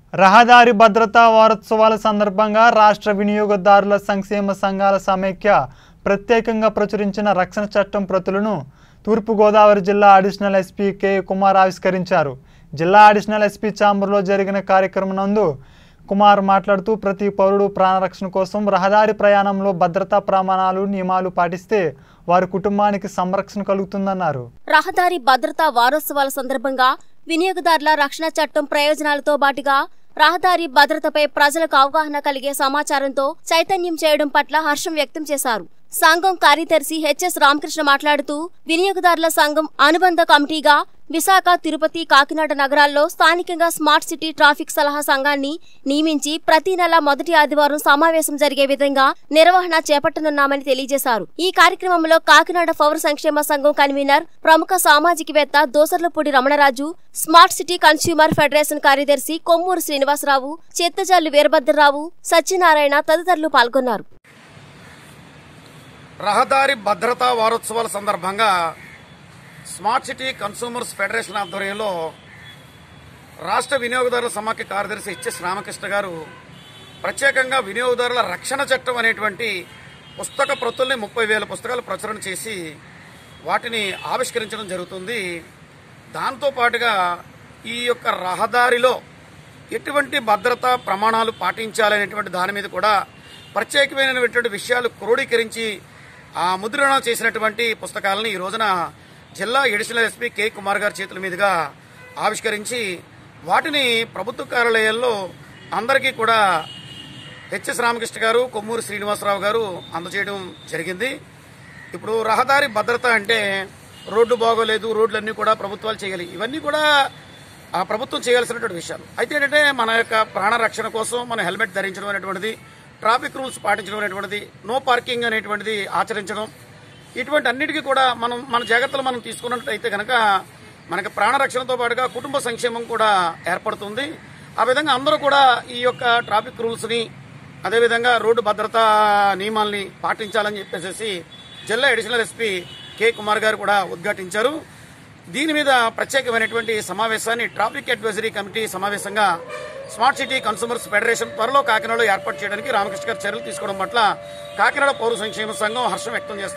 రహదారి భద్రతా వారోత్సవాల సందర్భంగా రాష్ట్ర వినియోగదారుల సంక్షేమ సంఘాల సమైక్య ప్రత్యేకంగా ప్రచురించిన రక్షణ చట్టం ప్రతులను తూర్పుగోదావరి జిల్లా అడిషనల్ ఎస్పీ కె కుమార్ ఆవిష్కరించారు జిల్లా అడిషనల్ ఎస్పీ ఛాంబర్లో జరిగిన కార్యక్రమం నందు కుమార్ మాట్లాడుతూ ప్రతి పౌరుడు ప్రాణరక్షణ కోసం రహదారి ప్రయాణంలో భద్రతా ప్రమాణాలు నియమాలు పాటిస్తే వారి కుటుంబానికి సంరక్షణ కలుగుతుందన్నారు రహదారి భద్రతా వారోత్సవాల సందర్భంగా వినియోగదారుల రక్షణ చట్టం ప్రయోజనాలతో బాటుగా రహదారి భద్రతపై ప్రజలకు అవగాహన కలిగే సమాచారంతో చైతన్యం చేయడం పట్ల హర్షం వ్యక్తం చేశారు సంఘం కార్యదర్శి హెచ్ఎస్ రామకృష్ణ మాట్లాడుతూ వినియోగదారుల సంఘం అనుబంధ కమిటీగా విశాఖ తిరుపతి కాకినాడ నగరాల్లో స్థానికంగా స్మార్ట్ సిటీ ట్రాఫిక్ సలహా సంఘాన్ని నియమించి ప్రతి నెల మొదటి ఆదివారం సమావేశం జరిగే విధంగా నిర్వహణ చేపట్టనున్నామని తెలియజేశారు ఈ కార్యక్రమంలో కాకినాడ పౌర సంక్షేమ సంఘం కన్వీనర్ ప్రముఖ సామాజికవేత్త Dosarlapudi Ramanaraju smart city consumer federation కార్యదర్శి కొమ్మూరు శ్రీనివాసరావు చిత్తజల్లు వీరభద్రరావు సత్యనారాయణ తదితరులు పాల్గొన్నారు రహదారి భద్రతా వారోత్సవాల సందర్భంగా స్మార్ట్ సిటీ కన్సూమర్స్ ఫెడరేషన్ ఆధ్వర్యంలో రాష్ట్ర వినియోగదారుల సమాఖ్య కార్యదర్శి హెచ్ఎస్ రామకృష్ణ గారు ప్రత్యేకంగా వినియోగదారుల రక్షణ చట్టం అనేటువంటి పుస్తక ప్రతుల్ని ముప్పై వేల పుస్తకాలు ప్రచురణ చేసి వాటిని ఆవిష్కరించడం జరుగుతుంది దాంతో పాటుగా ఈ యొక్క రహదారిలో ఎటువంటి భద్రతా ప్రమాణాలు పాటించాలనేటువంటి దాని మీద కూడా ప్రత్యేకమైనటువంటి విషయాలు క్రోడీకరించి ఆ ముద్రణ చేసినటువంటి పుస్తకాలని ఈ రోజున జిల్లా ఎడిషనల్ ఎస్పీ కె కుమార్ గారి చేతుల మీదుగా ఆవిష్కరించి వాటిని ప్రభుత్వ కార్యాలయాల్లో అందరికీ కూడా హెచ్ఎస్ రామకృష్ణ గారు కొమ్మూరు శ్రీనివాసరావు గారు అందజేయడం జరిగింది ఇప్పుడు రహదారి భద్రత అంటే రోడ్డు బాగోలేదు రోడ్లన్నీ కూడా ప్రభుత్వాలు చేయాలి ఇవన్నీ కూడా ఆ ప్రభుత్వం చేయాల్సినటువంటి విషయాలు అయితే ఏంటంటే మన యొక్క ప్రాణ రక్షణ కోసం మన హెల్మెట్ ధరించడం అనేటువంటిది ట్రాఫిక్ రూల్స్ పాటించడం అనేటువంటిది నో పార్కింగ్ అనేటువంటిది ఆచరించడం ఇటువంటి అన్నిటికీ కూడా మనం మన జాగ్రత్తలు మనం తీసుకున్నట్లయితే కనుక మనకి ప్రాణ రక్షణతో పాటుగా కుటుంబ సంక్షేమం కూడా ఏర్పడుతుంది ఆ విధంగా అందరూ కూడా ఈ యొక్క ట్రాఫిక్ రూల్స్ని అదేవిధంగా రోడ్డు భద్రతా నియమాల్ని పాటించాలని చెప్పేసి జిల్లా అడిషనల్ ఎస్పీ కె కుమార్ గారు కూడా ఉద్ఘాటించారు దీని మీద ప్రత్యేకమైనటువంటి సమావేశాన్ని ట్రాఫిక్ అడ్వైజరీ కమిటీ సమావేశంగా స్మార్ట్ సిటీ కన్సూమర్స్ ఫెడరేషన్ త్వరలో కాకినాడలో ఏర్పాటు చేయడానికి రామకృష్ణ గారు చర్యలు తీసుకోవడం పట్ల కాకినాడ పౌర సంక్షేమ సంఘం హర్షం వ్యక్తం చేస్తారు